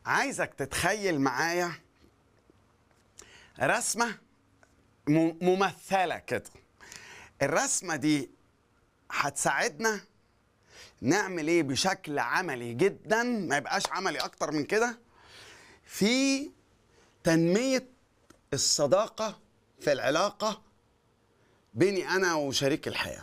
عايزك تتخيل معايا رسمة م- ممثلة كده الرسمة دي هتساعدنا نعمل ايه بشكل عملي جدا ما يبقاش عملي اكتر من كده في تنمية الصداقة في العلاقة بيني انا وشريك الحياة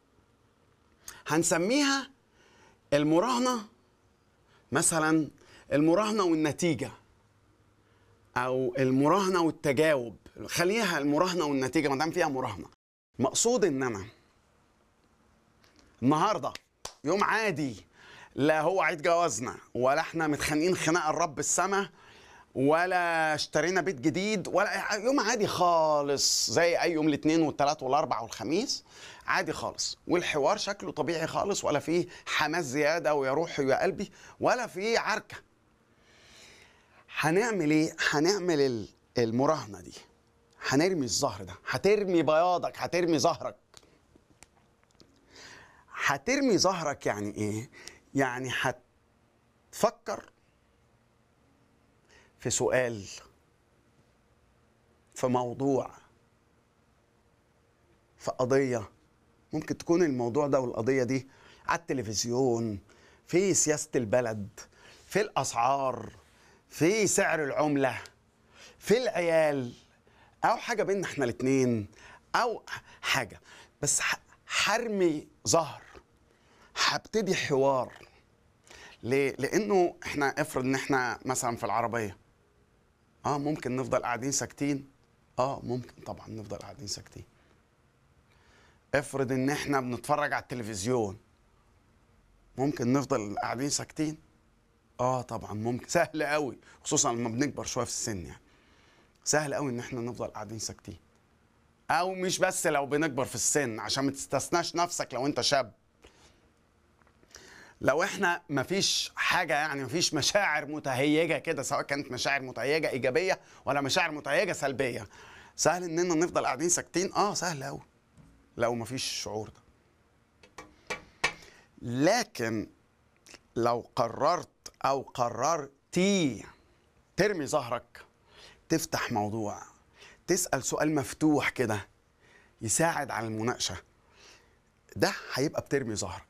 هنسميها المراهنة مثلا المراهنة والنتيجة او المراهنة والتجاوب خليها المراهنة والنتيجة ما دام فيها مراهنة مقصود ان انا النهارده يوم عادي لا هو عيد جوازنا ولا احنا متخانقين خناقه الرب السما ولا اشترينا بيت جديد ولا يوم عادي خالص زي اي يوم الاثنين والثلاث والاربع والخميس عادي خالص والحوار شكله طبيعي خالص ولا فيه حماس زياده ويا روحي ويا قلبي ولا فيه عركه هنعمل ايه هنعمل ال- المراهنه دي هنرمي الزهر ده هترمي بياضك هترمي زهرك هترمي ظهرك يعني ايه يعني هتفكر في سؤال في موضوع في قضية ممكن تكون الموضوع ده والقضية دي على التلفزيون في سياسة البلد في الأسعار في سعر العملة في العيال أو حاجة بيننا احنا الاتنين أو حاجة بس ح- حرمي ظهر هبتدي حوار ليه؟ لأنه احنا افرض ان احنا مثلا في العربية اه ممكن نفضل قاعدين ساكتين اه ممكن طبعا نفضل قاعدين ساكتين افرض ان احنا بنتفرج على التلفزيون ممكن نفضل قاعدين ساكتين اه طبعا ممكن سهل قوي خصوصا لما بنكبر شويه في السن يعني سهل قوي ان احنا نفضل قاعدين ساكتين او مش بس لو بنكبر في السن عشان ما تستثناش نفسك لو انت شاب لو احنا مفيش حاجه يعني مفيش مشاعر متهيجه كده سواء كانت مشاعر متهيجه ايجابيه ولا مشاعر متهيجه سلبيه سهل اننا نفضل قاعدين ساكتين اه سهل قوي لو مفيش الشعور ده لكن لو قررت او قررتي ترمي ظهرك تفتح موضوع تسال سؤال مفتوح كده يساعد على المناقشه ده هيبقى بترمي ظهرك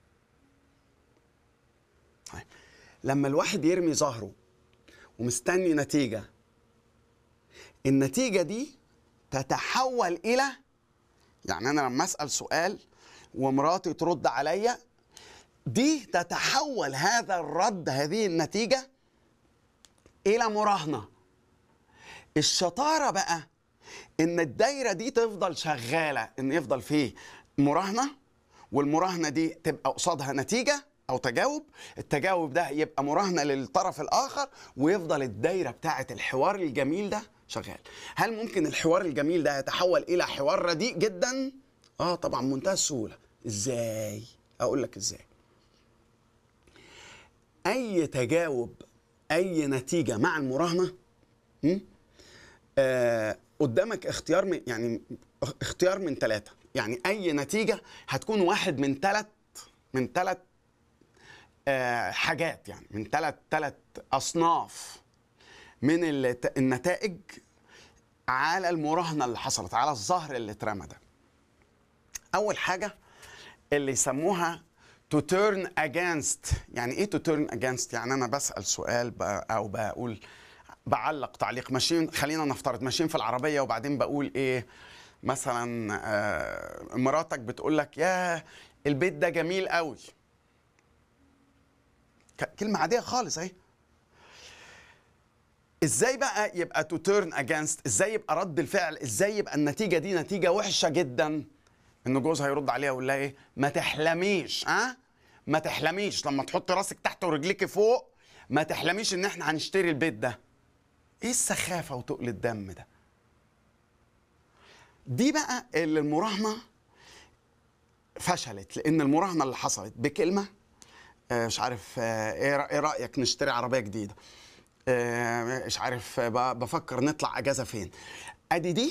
طيب. لما الواحد يرمي ظهره ومستني نتيجة النتيجة دي تتحول إلى يعني أنا لما أسأل سؤال ومراتي ترد عليا دي تتحول هذا الرد هذه النتيجة إلى مراهنة الشطارة بقى إن الدايرة دي تفضل شغالة إن يفضل فيه مراهنة والمراهنة دي تبقى قصادها نتيجة او تجاوب التجاوب ده يبقى مراهنه للطرف الاخر ويفضل الدايره بتاعه الحوار الجميل ده شغال هل ممكن الحوار الجميل ده يتحول الى حوار رديء جدا اه طبعا منتهى السهوله ازاي اقول لك ازاي اي تجاوب اي نتيجه مع المراهنه م? آه قدامك اختيار من يعني اختيار من ثلاثه يعني اي نتيجه هتكون واحد من ثلاث من ثلاث آه، حاجات يعني من ثلاث ثلاث اصناف من الت- النتائج على المراهنه اللي حصلت على الظهر اللي اترمى ده اول حاجه اللي يسموها to turn against يعني ايه to turn against يعني انا بسال سؤال ب- او بقول بعلق تعليق ماشيين خلينا نفترض ماشيين في العربيه وبعدين بقول ايه مثلا آه، مراتك بتقول لك يا البيت ده جميل قوي ك- كلمة عادية خالص اهي ازاي بقى يبقى تو تيرن اجينست ازاي يبقى رد الفعل ازاي يبقى النتيجة دي نتيجة وحشة جدا ان جوزها يرد عليها ويقول لها ايه ما تحلميش ها ما تحلميش لما تحط راسك تحت ورجليك فوق ما تحلميش ان احنا هنشتري البيت ده ايه السخافة وتقل الدم ده دي بقى اللي المراهنة فشلت لان المراهنة اللي حصلت بكلمة آه، مش عارف آه، ايه رأ- إيه رايك نشتري عربيه جديده آه، مش عارف آه، ب- بفكر نطلع اجازه فين ادي دي